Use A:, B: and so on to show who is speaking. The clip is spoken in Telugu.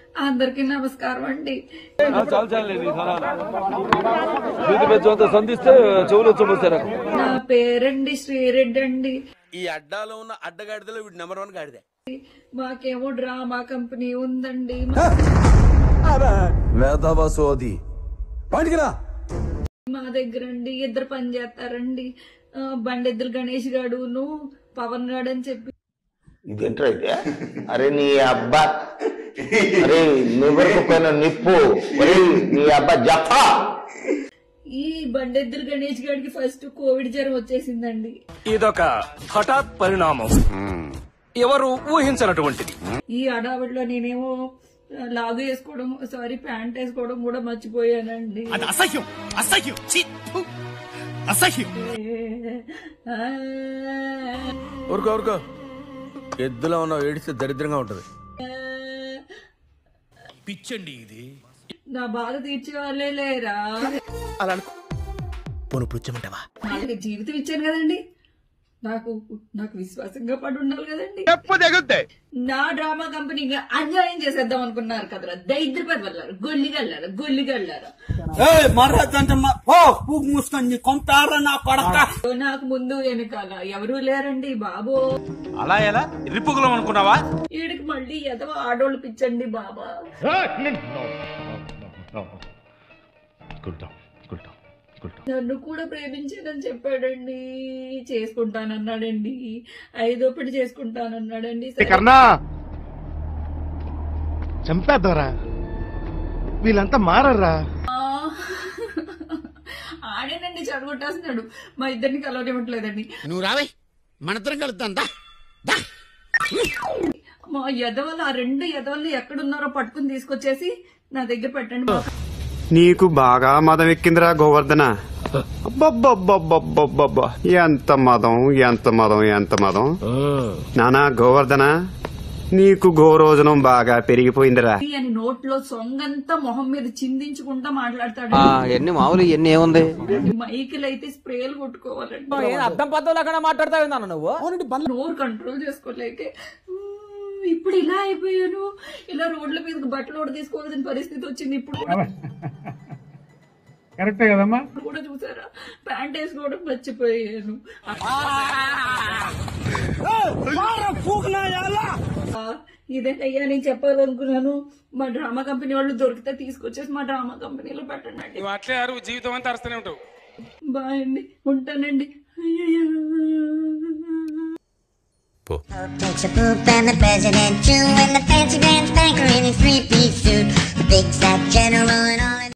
A: అందరికీ నమస్కారం అండి
B: చాలు చాలు నీ సలహా వీధి పెంచు అంతా సంధిస్తే చెవులు వచ్చి నాకు
A: నా పేరండి శ్రీరెడ్డి అండి
C: ఈ అడ్డాలో ఉన్న అడ్డగాడిదలో వీడు నెంబర్ వన్ గాడిదే
A: మాకేమో డ్రామా కంపెనీ ఉందండి
B: వేదవ సోది బయటికిరా
A: మా దగ్గర అండి ఇద్దరు పని చేస్తారండి ఆ, బండెద్దులు గణేష్ గాడును పవన్ గాడు అని చెప్పి
D: ఇదేంట్రా అయితే అరే నీ అబ్బా అరే నువ్వెరకు పైన నిప్పు ఒరే నీ అబ్బా జఫా
A: ఈ బండెద్దులు గణేష్ గాడికి ఫస్ట్ కోవిడ్ జ్వరం వచ్చేసిందండి
E: ఇదొక హఠాత్ పరిణామం ఎవరు ఊహించినటువంటిది
A: ఈ అడావిడిలో నేనేమో ఆ, లాగు వేసుకోవడం సారీ ప్యాంట్ వేసుకోవడం కూడా మర్చిపోయానండి
E: అది అసహ్యం అసహ్యం ఛీ! ఫు! అసహ్యం
A: ఆ,
C: ఊరుకో ఊరుకో ఎద్దులో ఉన్న ఏడిస్తే దరిద్రంగా ఉంటది
E: పిచ్చండి ఇది
A: నా బాధ తీర్చే వాళ్ళే లేరా
E: అలా అనుకో పోను పుచ్చమంటావా
A: వాళ్ళకి జీవితం ఇచ్చాను కదండి నాకు నాకు విశ్వాసంగా పడి ఉండాలి కదండి నా డ్రామా కంపెనీగా అన్యాయం చేసేద్దాం అనుకున్నారు కదరా దైద్రపతి వెళ్ళారు గొల్లిగల్లారు గొల్లిగల్లారు నాకు ముందు వెనకాల ఎవరూ లేరండి బాబు
E: అలా ఎలా రిపుగులం అనుకున్నావా
A: వీడికి మళ్ళీ ఎదవ ఆడోళ్ళు పిచ్చండి బాబా నన్ను కూడా ప్రేమించానని చెప్పాడండి చేసుకుంటానన్నాడండి ఐదో పెళ్లి చేసుకుంటానన్నాడండి సరే.
F: కర్ణా చంపేద్దారా వీళ్ళంతా మారర్రా
A: ఆ, ఆడేనండి చెడగొట్టేస్తున్నాడు మా ఇద్దరిని కలవనివ్వట్లేదండి
G: నువ్వు రావే మనిద్దరం కలుద్దాం దా
A: మా ఎదవలు ఆ రెండు ఎదవలు ఎక్కడున్నారో పట్టుకుని తీసుకొచ్చేసి నా దగ్గర పెట్టండి మా
H: నీకు బాగా మదం ఎక్కిందిరా గోవర్ధన అబ్బబ్బబ్బబ్బబ్బబ్బబ్బ ఎంత మదం ఎంత మదం ఎంత మదం నానా గోవర్ధన నీకు గోరోజనం బాగా పెరిగిపోయిందిరా
A: అని నోట్లో సొంగంతా మొహం మీద చిందించుకుంటా మాట్లాడతాడు
I: ఎన్ని మామూలు ఎన్ని ఏముంది
A: మైకిల్ అయితే స్ప్రేలు కొట్టుకోవాలండి
I: అర్థం పద్ధతి లేకుండా మాట్లాడతావు నువ్వు
A: నోరు కంట్రోల్ చేసుకోలేకే "మ్మ్, ఇప్పుడు ఇలా అయిపోయాను ఇలా రోడ్ల మీద బట్టలు కూడా తీసుకోవాల్సిన పరిస్థితి వచ్చింది ఇప్పుడు కూడా
F: కరెక్టే కదమ్మా
A: ఇప్పుడు కూడా చూసారా ప్యాంట్ వేసుకోవడం మర్చిపోయాను ఆ, ఇదేనయ్యా నేను చెప్పాలనుకున్నాను మా డ్రామా కంపెనీ వాళ్ళు దొరికితే తీసుకొచ్చేసి మా డ్రామా కంపెనీలో పెట్టండి అండి
E: నువ్వు అట్లే అరువు జీవితం అంతా అరుస్తూనే ఉంటావు
A: బాయ్ అండి ఉంటానండి అయ్యయ్యో.
J: Takes a poop and the president too, and the fancy pants banker in his three-piece suit, the big fat general and all.